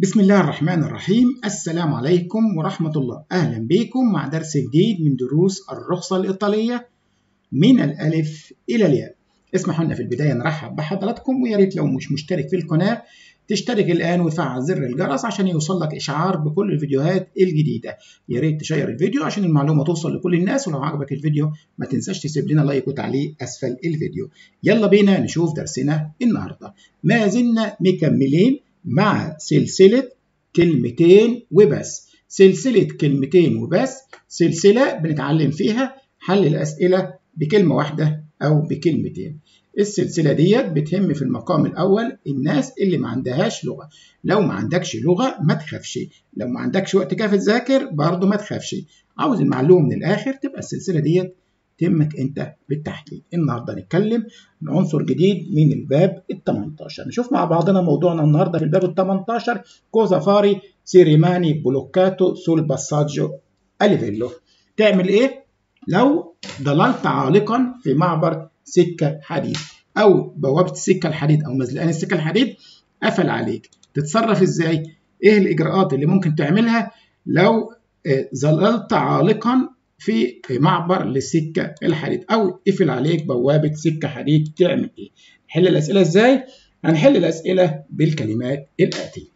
بسم الله الرحمن الرحيم السلام عليكم ورحمة الله أهلا بكم مع درس جديد من دروس الرخصة الإيطالية من الألف إلى الياء اسمحوا لنا في البداية نرحب بحضراتكم ويا ريت لو مش مشترك في القناة تشترك الآن وتفعل زر الجرس عشان يوصل لك إشعار بكل الفيديوهات الجديدة يا ريت تشير الفيديو عشان المعلومة توصل لكل الناس ولو عجبك الفيديو ما تنساش تسيب لنا لايك وتعليق أسفل الفيديو يلا بينا نشوف درسنا النهاردة ما زلنا مكملين مع سلسلة كلمتين وبس سلسلة كلمتين وبس سلسلة بنتعلم فيها حل الأسئلة بكلمة واحدة أو بكلمتين السلسلة ديت بتهم في المقام الأول الناس اللي ما عندهاش لغة لو ما عندكش لغة ما تخافش لو ما عندكش وقت كافي تذاكر برضه ما تخافش عاوز المعلومة من الآخر تبقى السلسلة ديت تهمك انت بالتحديد النهارده هنتكلم عن عنصر جديد من الباب ال 18 نشوف مع بعضنا موضوعنا النهارده في الباب ال 18 كوزا فاري سيريماني بلوكاتو سول باساجو اليفيلو تعمل ايه لو ضللت عالقا في معبر سكه حديد او بوابه السكه الحديد او مزلقان السكه الحديد قفل عليك تتصرف ازاي ايه الاجراءات اللي ممكن تعملها لو ظللت عالقا في معبر للسكه الحديد او قفل عليك بوابه سكه حديد تعمل ايه؟ نحل الاسئله ازاي؟ هنحل الاسئله بالكلمات الاتيه.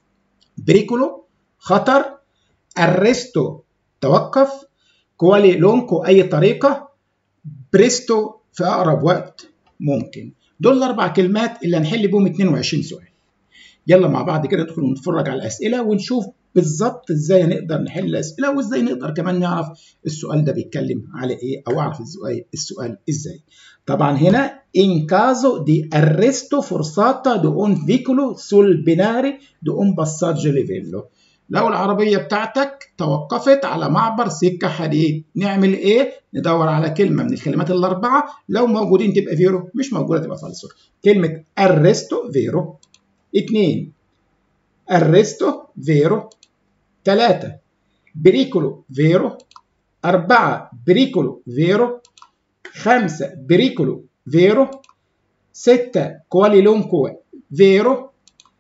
بريكولو خطر ارستو توقف كوالي لونكو اي طريقه بريستو في اقرب وقت ممكن. دول الاربع كلمات اللي هنحل بهم 22 سؤال. يلا مع بعض كده ندخل ونتفرج على الاسئله ونشوف بالظبط ازاي نقدر نحل الاسئله وازاي نقدر كمان نعرف السؤال ده بيتكلم على ايه او اعرف السؤال السؤال ازاي طبعا هنا in caso di arresto forzato di un veicolo sul binario di un passaggio livello لو العربية بتاعتك توقفت على معبر سكة حديد نعمل ايه؟ ندور على كلمة من الكلمات الأربعة لو موجودين تبقى فيرو مش موجودة تبقى فالسو كلمة arresto فيرو اتنين arresto فيرو ثلاثة بريكولو فيرو أربعة بريكولو فيرو خمسة بريكولو فيرو ستة كواليلونكو فيرو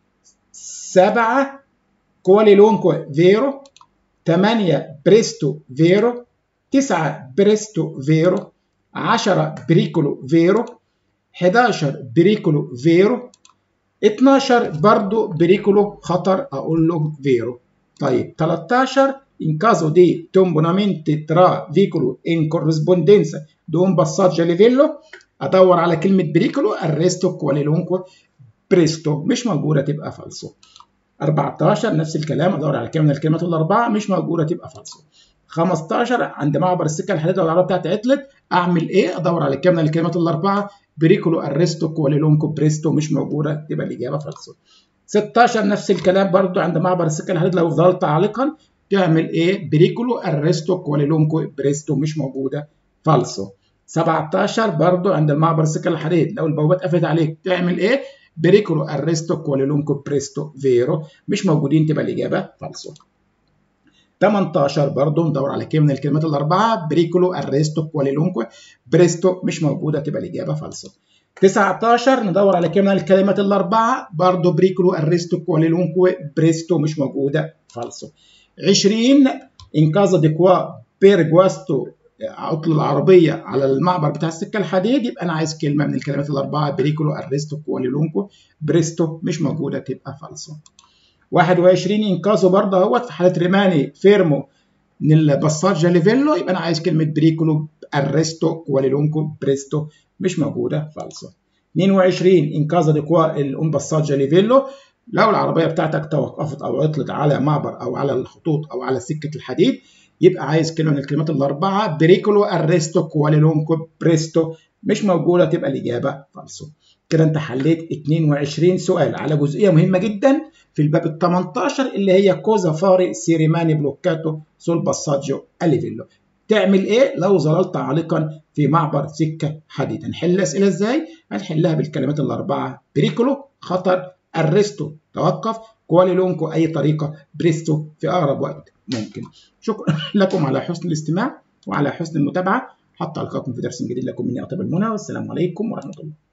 سبعة كواليلونكو فيرو ثمانية بريستو فيرو تسعة بريستو فيرو عشرة بريكولو فيرو 11 بريكولو فيرو 12 برضو بريكولو خطر أقول له فيرو طيب 13 in caso di tombonamenti tra veicolo in corrispondenza di un passaggio a livello ادور على كلمه بريكولو arresto qualunque presto مش موجوده تبقى فالسو 14 نفس الكلام ادور على كلمه من الكلمات الاربعه مش موجوده تبقى فالسو 15 عند معبر السكه الحديد لو العربيه بتاعتي عطلت اعمل ايه ادور على كلمه من الكلمات الاربعه بريكولو arresto qualunque presto مش موجوده تبقى الاجابه فالسو 16 نفس الكلام برضو عند معبر السكه الحديد لو فضلت عالقا تعمل ايه بريكولو ارستو كواليلونكو بريستو مش موجوده فالسو 17 برضو عند المعبر السكه الحديد لو البوابات قفلت عليك تعمل ايه بريكولو ارستو كواليلونكو بريستو فيرو مش موجودين تبقى الاجابه فالسو 18 برضو ندور على كلمه من الكلمات الاربعه بريكولو ارستو كواليلونكو بريستو مش موجوده تبقى الاجابه فالسو 19 ندور على كلمه من الكلمات الاربعه برضو بريكولو ارستو كواليلونكو بريستو مش موجوده فالسو 20 ان كازا دي كوا بير جواستو عطل العربيه على المعبر بتاع السكه الحديد يبقى انا عايز كلمه من الكلمات الاربعه بريكولو ارستو كواليلونكو بريستو مش موجوده تبقى فالسو 21 ان كازو برضه اهوت في حاله ريماني فيرمو نلبساجا ليفيلو يبقى انا عايز كلمه بريكولو ارستو كواليلونكو بريستو مش موجوده فالسو 22 ان كازا دي كوا الام باساجا ليفيلو لو العربيه بتاعتك توقفت او عطلت على معبر او على الخطوط او على سكه الحديد يبقى عايز كلمه من الكلمات الاربعه بريكولو ارستو كواليلونكو بريستو مش موجوده تبقى الاجابه فالسو كده انت حليت 22 سؤال على جزئيه مهمه جدا في الباب ال 18 اللي هي كوزا فاري سيريماني بلوكاتو سول باساجيو اليفيلو تعمل ايه لو ظللت عالقا في معبر سكه حديد هنحل الاسئله ازاي هنحلها بالكلمات الاربعه بريكولو خطر ارستو توقف كواليلونكو اي طريقه بريستو في اقرب وقت ممكن شكرا لكم على حسن الاستماع وعلى حسن المتابعه حتى القاكم في درس جديد لكم مني اطيب المنى والسلام عليكم ورحمه الله